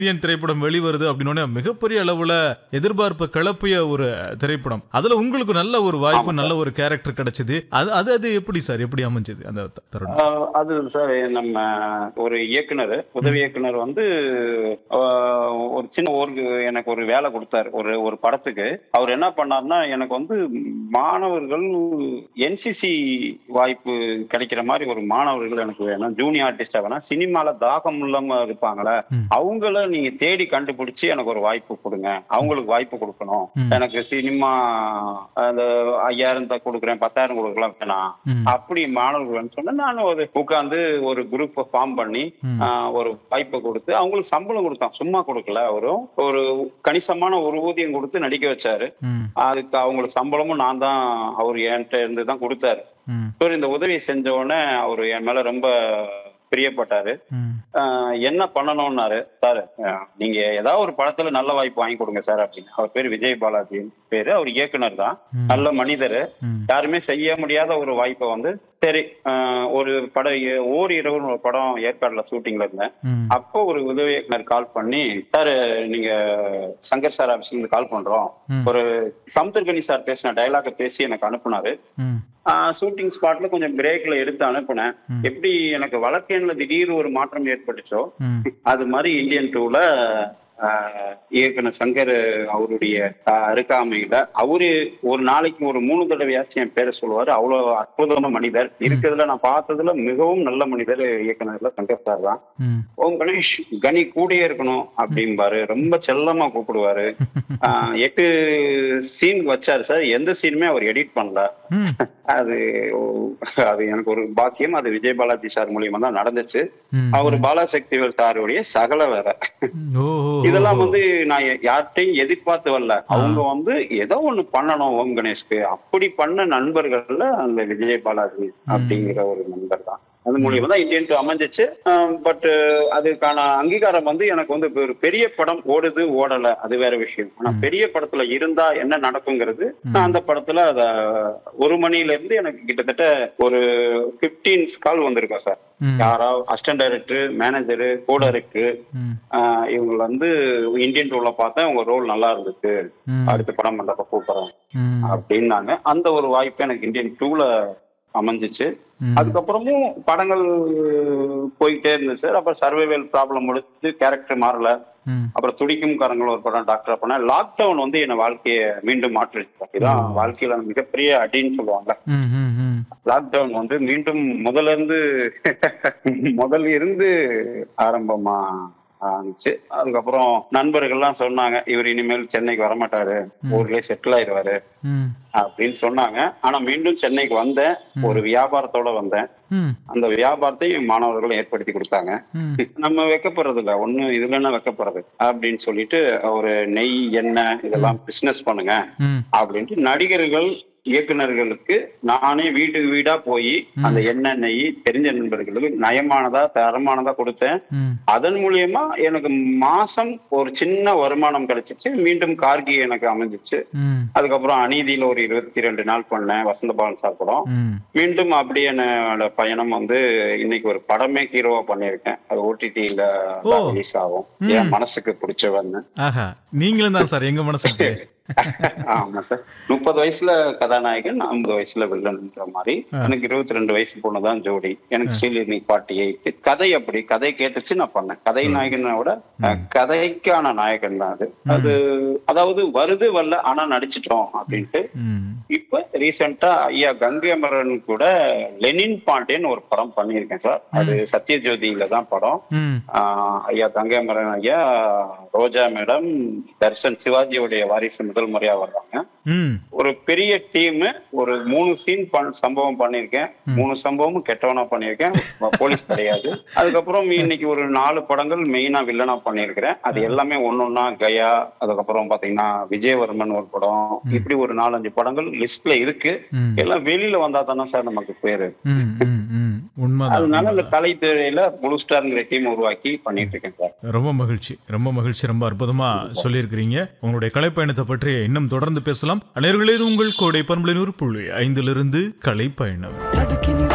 Indian திரைப்படம் வெளிவருது அப்படின்னு மிகப்பெரிய அளவுல எதிர்பார்ப்பு கிளப்பிய ஒரு திரைப்படம் அதுல உங்களுக்கு நல்ல ஒரு வாய்ப்பு நல்ல ஒரு கேரக்டர் கிடைச்சது அது அது அது எப்படி சார் எப்படி அமைஞ்சது அந்த த- தருணம் ஆஹ் அது சார் நம்ம ஒரு இயக்குனர் உதவி இயக்குனர் வந்து ஆஹ் ஒரு சின்ன ஒரு எனக்கு ஒரு வேலை கொடுத்தாரு ஒரு ஒரு படத்துக்கு அவர் என்ன பண்ணாருன்னா எனக்கு வந்து மாணவர்கள் என்சிசி வாய்ப்பு கிடைக்கிற மாதிரி ஒரு மாணவர்கள் எனக்கு வேணும் ஜூனியர் ஆர்டிஸ்டா வேணா சினிமால தாகம் இல்லாம இருப்பாங்களே ம். அவங்கள நீங்க தேடி கண்டுபிடிச்சு எனக்கு ஒரு வாய்ப்பு கொடுங்க அவங்களுக்கு வாய்ப்பு கொடுக்கணும் ம். எனக்கு சினிமா அந்த ஐயாயிரம் தான் கொடுக்குறேன் பத்தாயிரம் கொடுக்கலாம் வேணாம் ம். அப்படி மாணவர்கள் சொன்னா நான் ஒரு உட்கார்ந்து ஒரு குரூப் ஃபார்ம் பண்ணி ம். ஆஹ், ஒரு வாய்ப்பை கொடுத்து அவங்களுக்கு சம்பளம் கொடுத்தான் சும்மா கொடுக்கல அவரும் ஒரு கணிசமான ஒரு ஊதியம் கொடுத்து நடிக்க வச்சாரு ம். அதுக்கு அவங்களுக்கு சம்பளமும் நான் தான் அவர் என்கிட்ட இருந்து தான் கொடுத்தாரு ம். So, இந்த உதவியை செஞ்ச உடனே அவர் என் மேல ரொம்ப பிரியப்பட்டாரு ம். ஆஹ், என்ன பண்ணணும்னாரு சார் ஆஹ், நீங்க ஏதாவது ஒரு படத்துல நல்ல வாய்ப்பு வாங்கி கொடுங்க சார் அப்படின்னு அவர் பேர் விஜய் பாலாஜி பேரு அவர் இயக்குனர் தான் ம். நல்ல மனிதர் ம். யாருமே செய்ய முடியாத ஒரு வாய்ப்பை வந்து சரி ஆஹ், ஒரு படம் எ- ஓர் இரவுன்னு ஒரு படம் ஏற்காடுல ஷூட்டிங்ல இருந்தேன் ம். அப்போ ஒரு உதவி இயக்குனர் கால் பண்ணி சார் நீங்க சங்கர் சார் ஆபீஸ்ல இருந்து கால் பண்றோம் ம். ஒரு சமுத்திரகனி சார் பேசின டைலாக பேசி எனக்கு அனுப்புனாரு ம். ஷூட்டிங் ஸ்பாட்ல கொஞ்சம் பிரேக்ல எடுத்து அனுப்புனேன் ம். எப்படி எனக்கு வழக்கெண்ல திடீர் ஒரு மாற்றம் ஏற்பட்டுச்சோ ம். அது மாதிரி இந்தியன் டூல ஆஹ், இயக்குனர் சங்கர் அவருடைய ஆஹ், அருகாமையில அவரு ஒரு நாளைக்கு ஒரு மூணு தடவையாச்சும் என் பேரை சொல்லுவாரு அவ்வளவு அற்புதமான மனிதர் இருக்கிறதுல நான் பார்த்ததுல மிகவும் நல்ல மனிதர் இயக்குனர்ல சங்கர் சார் தான் ம். ஓம் கணேஷ் கனி கூடயே இருக்கணும் அப்படிம்பாரு ரொம்ப செல்லமா கூப்பிடுவாரு ஆஹ், எட்டு சீன் வச்சாரு சார் எந்த சீனுமே அவர் எடிட் பண்ணல ம். அது அது எனக்கு ஒரு பாக்கியம் அது விஜய் பாலாஜி சார் மூலியமா தான் நடந்துச்சு ம். அவர் பாலாசக்திவேல் சாருடைய சகல வேற ஓ, ஓ, இதெல்லாம் ஓ. வந்து நான் யா- யார்கிட்டயும் எதிர்பார்த்து வரல அவங்க வந்து ஏதோ ஒண்ணு பண்ணணும் ஓம் கணேஷ்க்கு அப்படி பண்ண நண்பர்கள்ல அந்த விஜய் பாலாஜி அப்படிங்கிற ஒரு நண்பர் தான் அது மூலியமா தான் இந்தியன் டூ அமைஞ்சிச்சு பட் அதுக்கான அங்கீகாரம் வந்து எனக்கு வந்து ஒரு பெரிய படம் ஓடுது ஓடல அது வேற விஷயம் ஆனா பெரிய படத்துல இருந்தா என்ன நடக்குங்கிறது நான் அந்த படத்துல அத ஒரு மணில இருந்து எனக்கு கிட்டத்தட்ட ஒரு 15 கால் வந்திருக்கோம் சார் ம். யாரா assistant director manager co director ம். இவங்க வந்து இந்தியன் டூல பார்த்தேன் உங்க ரோல் நல்லா இருந்துச்சு ம். அடுத்த படம் பண்றப்ப கூப்பிடுறேன் ம். அப்படின்னாங்க அந்த ஒரு வாய்ப்பு எனக்கு இந்தியன் டூல அமைஞ்சிச்சு ம். அதுக்கப்புறமும் படங்கள் போயிட்டே இருந்துச்சு சார் அப்புறம் சர்வைவல் ப்ராப்ளம் முடிச்சு கேரக்டர் மாறல ம். அப்புறம் துடிக்கும் காரங்கள் ஒரு படம் டாக்டர் பண்ணேன் லாக்டவுன் வந்து என்ன வாழ்க்கையை மீண்டும் மாற்றிச்சு இதான் வாழ்க்கையில மிகப்பெரிய அடின்னு சொல்லுவாங்க ம். ம். ம். லாக்டவுன் வந்து மீண்டும் முதல்ல இருந்து முதல்ல இருந்து ஆரம்பமா ஆரம்பிச்சு அதுக்கப்புறம் நண்பர்கள்லாம் சொன்னாங்க இவர் இனிமேல் சென்னைக்கு வரமாட்டாரு ஊர்லயே செட்டில் ஆயிடுவாரு ம். அப்படின்னு சொன்னாங்க ஆனா மீண்டும் சென்னைக்கு வந்தேன் ஒரு வியாபாரத்தோட வந்தேன் ம். அந்த வியாபாரத்தை என் மாணவர்களும் ஏற்படுத்தி கொடுத்தாங்க ம். நம்ம வைக்கப்படுறது இல்ல ஒண்ணு இதுல என்ன வைக்கப்படுறது அப்படின்னு சொல்லிட்டு ஒரு நெய் எண்ணெய் இதெல்லாம் பிசினஸ் பண்ணுங்க ம். அப்படின்ட்டு நடிகர்கள் இயக்குனர்களுக்கு நானே வீடு வீடா போய் அந்த எண்ணெய் நெய் தெரிஞ்ச நண்பர்களுக்கு நயமானதா தரமானதா கொடுத்தேன் ம். அதன் மூலியமா எனக்கு மாசம் ஒரு சின்ன வருமானம் கிடைச்சிச்சு மீண்டும் கார்கி எனக்கு அமைஞ்சிச்சு ம். அதுக்கப்புறம் அநீதியில ஒரு இருபத்தி ரெண்டு நாள் பண்ணேன் வசந்த பவன் சார் படம் ம். மீண்டும் அப்படியே என்னோட பயணம் வந்து இன்னைக்கு ஒரு படமே ஹீரோவா பண்ணியிருக்கேன் அது ஓடிடியில ஓ. ரிலீஸ் ஆகும் என் மனசுக்கு பிடிச்சவன்னு ஆஹா நீங்களும் தான் சார் எங்க மனசுக்கு ஆமா சார் முப்பது வயசுல கதாநாயகன் ஐம்பது வயசுல வில்லன்ற மாதிரி எனக்கு இருபத்தி ரெண்டு வயசு பொண்ணுதான் ஜோடி எனக்கு ஸ்டில் இன்னைக்கு ஃபார்ட்டி எயிட் கதை அப்படி கதை கேட்டுச்சு நான் பண்ணேன் கதை நாயகனை விட அஹ், கதைக்கான நாயகன் தான் அது அது அதாவது வருது வரல ஆனா நடிச்சிட்டோம் அப்படின்ட்டு ம். இப்ப ரீசெண்டா ஐயா கங்கை அமரன் கூட லெனின் பாண்டேன்னு ஒரு படம் பண்ணியிருக்கேன் சார் அது சத்யஜோதியில தான் படம் ம். ஆஹ் ஐயா தங்கை அமரன் ஐயா ரோஜா மேடம் தர்ஷன் சிவாஜியோடைய வாரிசு முதல் முறையா வர்றாங்க ம். ஒரு பெரிய டீம் ஒரு மூணு சீன் சம்பவம் பண்ணியிருக்கேன் மூணு சம்பவமும் கெட்டவனா பண்ணியிருக்கேன் போலீஸ் கிடையாது அதுக்கப்புறம் இன்னைக்கு ஒரு நாலு படங்கள் மெயினா வில்லனா பண்ணியிருக்கிறேன் அது எல்லாமே ஒன்னொன்னா கயா அதுக்கப்புறம் பாத்தீங்கன்னா விஜயவர்மன் ஒரு படம் இப்படி ஒரு நாலஞ்சு படங்கள் லிஸ்ட்ல இருக்கு ம். எல்லாம் வெளியில வந்தா தானே சார் நமக்கு பேரு ம். ம். ம். உண்மைதான் அதனால இந்த கலைத்துறையில புளு ஸ்டார்ங்கிற டீம் உருவாக்கி பண்ணிட்டு இருக்கேன் சார் ரொம்ப மகிழ்ச்சி ரொம்ப மகிழ்ச்சி ரொம்ப அற்புதமா சொல்லியிருக்கிறீங்க உங்களுடைய கலைப்பயணத்தை பற்றி இன்னும் தொடர்ந்து பேசலாம் அனைவர்களே இது உங்கள் கோடை பண்பலை நூறு புள்ளி ஐந்திலிருந்து கலைப்பயணம்